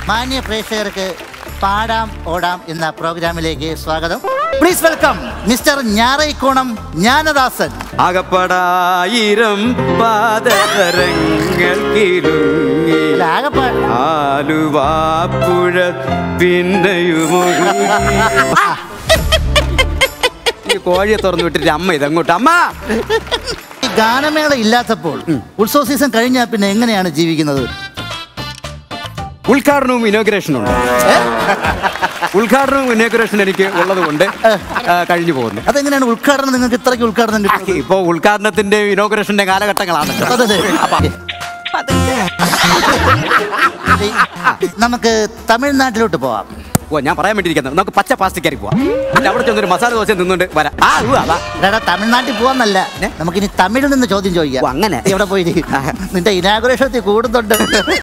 മാന്യ പ്രേക്ഷകർക്ക് പാടാം ഓടാം എന്ന പ്രോഗ്രാമിലേക്ക് സ്വാഗതം please welcome mister Njaraikonam Jnanadasan ആകപ്പാടായിരം പാദതരങ്ങൾ കിലുങ്ങി അല്ല, ആകപ്പാ- ആലുവാപ്പുഴ പിന്നെയുമൊഴുകി ഈ കോഴിയെ തുറന്നു വിട്ടിട്ട് അമ്മ ഇതങ്ങോട്ട് അമ്മ ഈ ഗാനമേള ഇല്ലാത്തപ്പോൾ ഉത്സവ സീസൺ കഴിഞ്ഞാൽ പിന്നെ എങ്ങനെയാണ് ജീവിക്കുന്നത് ഉദ്ഘാടനവും ഇനോഗ്രേഷനും ഉണ്ട് ഉദ്ഘാടനവും ഇനോഗ്രേഷനും എനിക്ക് ഉള്ളത് കൊണ്ട് ആ, കഴിഞ്ഞു പോകുന്നു അതെങ്ങനെയാണ് ഉദ്ഘാടനം നിങ്ങൾക്ക് ഇത്രയ്ക്ക് ഉദ്ഘാടനം കിട്ടുന്നത് ഇപ്പൊ ഉദ്ഘാടനത്തിന്റെ ഇനോഗ്രേഷന്റെ കാലഘട്ടങ്ങളാണ് അതെ, അതെ. നമുക്ക് തമിഴ്നാട്ടിലോട്ട് പോവാം ഓ ഞാൻ പറയാൻ വേണ്ടിയിരിക്കുന്നത് നമുക്ക് പച്ച പ്ലാസ്റ്റിക് പോവാം എന്നിട്ട് അവിടെ ചെന്നൊരു മസാല ദോശ നിന്നുകൊണ്ട് വരാം ആ ഉവ്വ് വാ. എടാ തമിഴ്നാട്ടിൽ പോവാന്നല്ല ഏ? നമുക്കിനി തമിഴിൽ നിന്ന് ചോദ്യം ചോദിക്കാം ഓ, അങ്ങനെ? നീ എവിടെ പോയി നിന്റെ ഇനാഗുറേഷത്തിൽ കൂടുന്നുണ്ട്